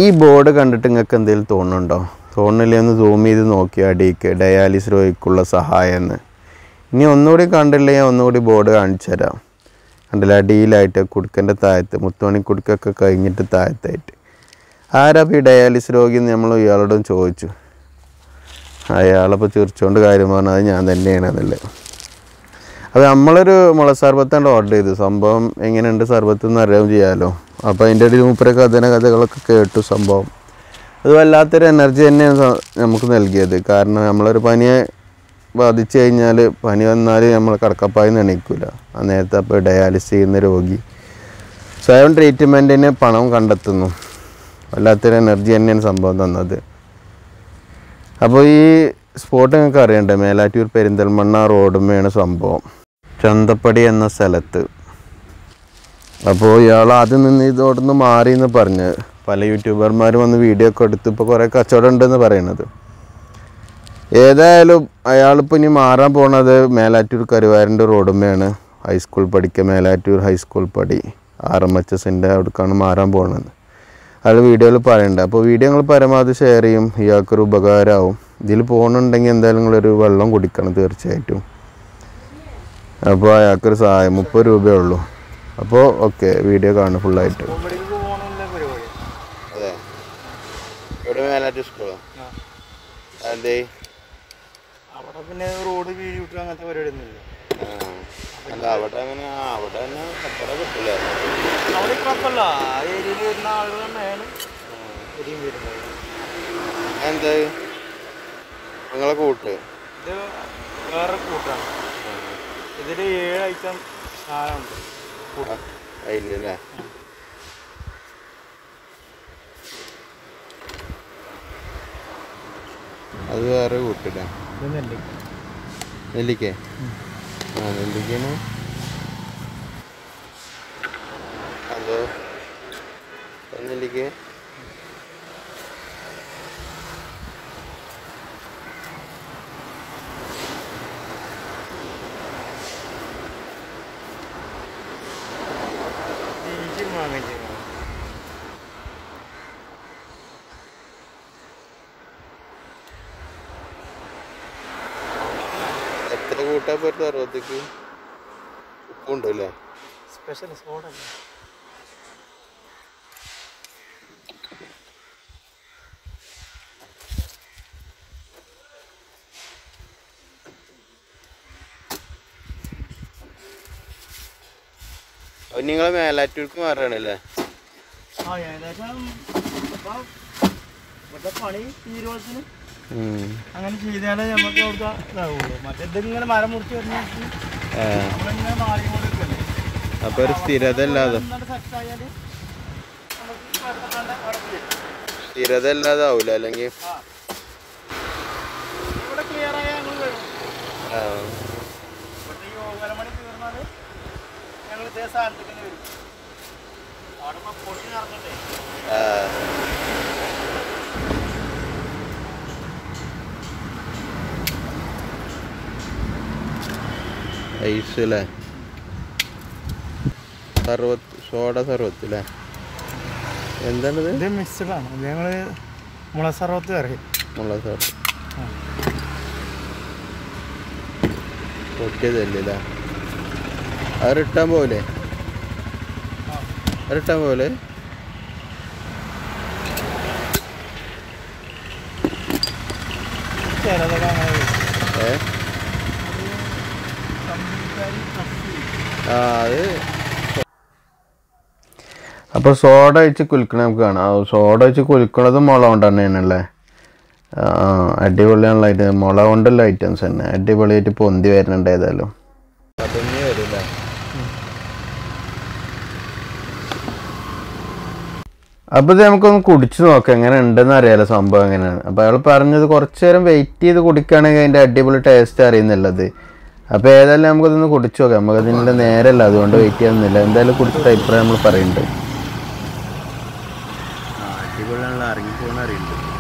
ഈ ബോർഡ് കണ്ടിട്ട് നിങ്ങൾക്ക് എന്തെങ്കിലും തോന്നുന്നുണ്ടോ തോന്നുന്നില്ലേ ഒന്ന് സൂം ചെയ്ത് നോക്കി അടിക്ക് ഡയാലിസ് രോഗിക്കുള്ള സഹായം എന്ന് ഇനി ഒന്നുകൂടി കണ്ടില്ലേ ഞാൻ ഒന്നുകൂടി ബോർഡ് കാണിച്ചു തരാം കണ്ടില്ല അടിയിലായിട്ട് കുടുക്കൻ്റെ താഴത്ത് മുത്തുമണി കുടുക്കൊക്കെ കഴിഞ്ഞിട്ട് താഴത്തായിട്ട് ആരാ ഇപ്പോൾ ഈ ഡയാലിസ് രോഗി എന്ന് നമ്മൾ ഇയാളോടും ചോദിച്ചു അയാളപ്പോൾ ചിരിച്ചുകൊണ്ട് കാര്യം പറഞ്ഞത് അത് ഞാൻ തന്നെയാണ് എന്നുള്ളത് അപ്പോൾ നമ്മളൊരു മുള സർബത്താണ് ഓർഡർ ചെയ്തു സംഭവം എങ്ങനെയുണ്ട് സർബത്ത് എന്ന് അറിയാൻ ചെയ്യാമല്ലോ അപ്പോൾ അതിൻ്റെ ഇടയിൽ മൂപ്പര കഥന കഥകളൊക്കെ കേട്ടു സംഭവം അത് വല്ലാത്തൊരു എനർജി തന്നെയാണ് സ- നമുക്ക് നൽകിയത് കാരണം നമ്മളൊരു പനിയെ ബാധിച്ചു കഴിഞ്ഞാൽ പനി വന്നാൽ നമ്മൾ കടക്കപ്പായി എണീക്കില്ല ആ നേരത്തെ അപ്പോൾ ഡയാലിസ് ചെയ്യുന്ന രോഗി സ്വയം ട്രീറ്റ്മെൻറ്റിന് പണം കണ്ടെത്തുന്നു വല്ലാത്തൊരു എനർജി തന്നെയാണ് സംഭവം തന്നത് അപ്പോൾ ഈ സ്പോട്ട് നിങ്ങൾക്ക് അറിയണ്ടേ മേലാറ്റൂർ പെരിന്തൽമണ്ണ റോഡുമേണ് സംഭവം ചന്തപ്പടി എന്ന സ്ഥലത്ത് അപ്പോൾ ഇയാൾ ആദ്യം നിന്ന് ഇതോടൊന്ന് മാറി എന്ന് പറഞ്ഞ് പല യൂട്യൂബർമാരും വന്ന് വീഡിയോ ഒക്കെ എടുത്ത് ഇപ്പോൾ കുറേ കച്ചവടം ഉണ്ടെന്ന് പറയണത് ഏതായാലും അയാളിപ്പോൾ ഇനി മാറാൻ പോണത് മേലാറ്റൂർ കരുവാരൻ്റെ റോഡുമേണ് ഹൈസ്കൂൾ പഠിക്കുക മേലാറ്റൂർ ഹൈസ്കൂൾ പടി ആർ എം എച്ച് എസിൻ്റെ അവിടേക്കാണ് മാറാൻ പോകുന്നത് അയാൾ വീഡിയോയിൽ പറയുന്നുണ്ട് അപ്പോൾ വീഡിയോ നിങ്ങൾ പരമാവധി ഷെയർ ചെയ്യും ഇയാൾക്കൊരു ഉപകാരമാവും ഇതിൽ പോകുന്നുണ്ടെങ്കിൽ എന്തായാലും നിങ്ങളൊരു വെള്ളം കുടിക്കണം തീർച്ചയായിട്ടും അപ്പോൾ അയാൾക്കൊരു സഹായം മുപ്പത് രൂപയേ ഉള്ളൂ അപ്പോൾ ഓക്കെ വീഡിയോ കാണും ഫുള്ളായിട്ട് കോമഡിക്ക് പോകണമെന്നുള്ള പരിപാടി അതെ ഇവിടെ മേലാറ്റൂർ സ്കൂളോ അതെ അവിടെ പിന്നെ റോഡ് വീഴി വിട്ടു അങ്ങനത്തെ പരിപാടി ഒന്നുമില്ല അല്ല അവിടെ അങ്ങനെ അവിടെ തന്നെ അത്ര കിട്ടില്ല അവിടെ കുഴപ്പമില്ല ആ ഏരിയയിൽ വരുന്ന ആളുകൾ തന്നെയാണ് ഇവിടെയും വരുന്നത് എന്താ നിങ്ങളെ കൂട്ട് ഇത് വേറെ കൂട്ടാണ് ഇതിൽ ഏഴ് ഐറ്റം സാധനമുണ്ട് കൂട്ടം അതിലല്ലേ അത് വേറെ കൂട്ടില്ലേ ഇതൊന്നല്ലേ നെല്ലിക്ക ആ നെല്ലിക്കന് അതോ നെല്ലിക്ക ഇഞ്ചി വാങ്ങിച്ചു എത്ര കൂട്ടാ പറ്റും അറുപത്തേക്ക് ഉപ്പുണ്ടല്ലേ സ്പെഷ്യൽ സോഡ അപ്പം നിങ്ങൾ മേലാറ്റൂർക്ക് മാറുകയാണല്ലേ ആ ഏകദേശം ഇപ്പം ഇവിടുത്തെ പണി തീരുമാനത്തിന് അങ്ങനെ ചെയ്താലേ നമുക്ക് അവിടുത്തെ ഇതാവുള്ളൂ മറ്റേത് ഇങ്ങനെ മരം മുറിച്ച് വരുന്ന നമ്മളിങ്ങനെ മാറിക്കൊണ്ടിരിക്കല്ലേ അപ്പോൾ ഒരു സ്ഥിരത ഇല്ലാതെ സെറ്റ് ആയാൽ നമുക്ക് കുഴപ്പമില്ലാണ്ട് അവിടെ ചെയ്യാം. സ്ഥിരത ഇല്ലാതെ ആവൂല അല്ലെങ്കിൽ ആ. ഇവിടെ ക്ലിയർ ആയാൽ ഞങ്ങൾ വരും ഇവിടുത്തെ ഈ ഓവരമണി തീർന്നാൽ ഞങ്ങൾ ഇതേ സ്ഥാനത്തേക്ക് തന്നെ വരും അവിടെ ഇപ്പൊ പൊടി നിറഞ്ഞിട്ടേ ഐസ് അല്ലേ സർവത്ത് സോഡ സർവത്ത് അല്ലേ എന്താണിത് ഇത് മിക്സ്ഡ് ആണ് ഇത് ഞങ്ങൾ മുളസർവത്ത് ഇറക്കി മുള സർവത്ത് പൊട്ടിയതല്ലേ അല്ലേ അത് റിട്ടാൻ പോലെ റിട്ടാൻ പോലെ ചിലതൊക്കെ അങ്ങനെ വരും. ഏ ആ അത് അപ്പോൾ സോഡ വെച്ച് കുലുക്കണ നമുക്ക് കാണാം ആ, സോഡ വെച്ച് കുലുക്കണത് മുള കൊണ്ട് തന്നെയാണല്ലേ ആ അടിപൊളിയാണല്ലോ ഐറ്റം മുള കൊണ്ടുള്ള ഐറ്റംസ് തന്നെ അടിപൊളിയായിട്ട് പൊന്തി വരുന്നുണ്ട് ഏതായാലും വരില്ല അപ്പോൾ ഇത് നമുക്കൊന്ന് കുടിച്ചു നോക്കാം എങ്ങനെ ഉണ്ടെന്ന് അറിയാലോ സംഭവം എങ്ങനെയാണ് അപ്പോൾ അയാൾ പറഞ്ഞത് കുറച്ച് നേരം വെയിറ്റ് ചെയ്ത് കുടിക്കുകയാണെങ്കിൽ അതിൻ്റെ അടിപൊളി ടേസ്റ്റ് അറിയുന്നുള്ളത് അപ്പോൾ ഏതായാലും നമുക്കതൊന്ന് കുടിച്ചു നോക്കാം നമുക്കതിൻ്റെ നേരമല്ല അതുകൊണ്ട് വെയിറ്റ് ചെയ്യുന്നില്ല എന്തായാലും കുടിച്ചിട്ട് അഭിപ്രായം നമ്മൾ പറയുന്നുണ്ട് അടിപൊളിയാണല്ലോ ഇറങ്ങി പോകുന്ന അറിയുന്നുണ്ട്